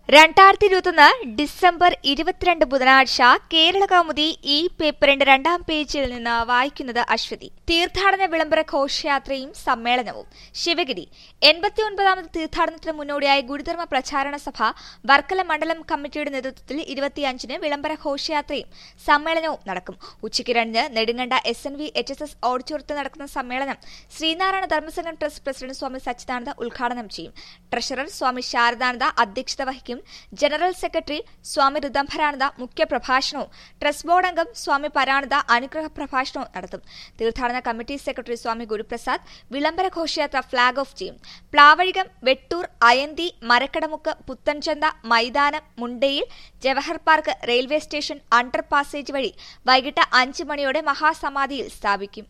രണ്ടായിരത്തി ഇരുപത്തൊന്ന് ഡിസംബർ ഇരുപത്തിരണ്ട് ബുധനാഴ്ച കേരള കൗമുദി ഈ പേപ്പറിന്റെ രണ്ടാം പേജിൽ നിന്ന് വായിക്കുന്നത് അശ്വതി തീർത്ഥാടന വിളംബര ഘോഷയാത്രയും സമ്മേളനവും ശിവഗിരി എൺപത്തിയൊൻപതാമത് തീർത്ഥാടനത്തിന് മുന്നോടിയായി ഗുരുധർമ്മ പ്രചാരണ സഭ വർക്കല മണ്ഡലം കമ്മിറ്റിയുടെ നേതൃത്വത്തിൽ ഇരുപത്തിയഞ്ചിന് വിളംബര ഘോഷയാത്രയും സമ്മേളനവും നടക്കും ഉച്ചയ്ക്ക് രണ്ടിന് Nedumkanda S N V H S S ഓഡിറ്റോറിയത്തിൽ നടക്കുന്ന സമ്മേളനം ശ്രീനാരായണ ധർമ്മസംഘം ട്രസ്റ്റ് പ്രസിഡന്റ് സ്വാമി സച്ചിദാനന്ദ ഉദ്ഘാടനം ചെയ്യും ട്രഷറർ സ്വാമി ശാരദാനന്ദ അധ്യക്ഷത വഹിക്കും ജനറൽ സെക്രട്ടറി സ്വാമി ഋതംഭരാനന്ദ മുഖ്യപ്രഭാഷണവും ട്രസ്റ്റ് ബോർഡ് അംഗം സ്വാമി പരാനന്ദ അനുഗ്രഹ പ്രഭാഷണവും നടത്തും തീർത്ഥാടന കമ്മിറ്റി സെക്രട്ടറി സ്വാമി ഗുരുപ്രസാദ് വിളംബര ഘോഷയാത്ര ഫ്ളാഗ് ഓഫ് ചെയ്യും പ്ലാവഴികം വെട്ടൂർ അയന്തി മരക്കടമുക്ക് പുത്തൻചന്ത മൈതാനം മുണ്ടയിൽ Jawahar park railway station under passage വഴി വൈകിട്ട് അഞ്ച് മണിയോടെ മഹാസമാധിയിൽ സ്ഥാപിക്കും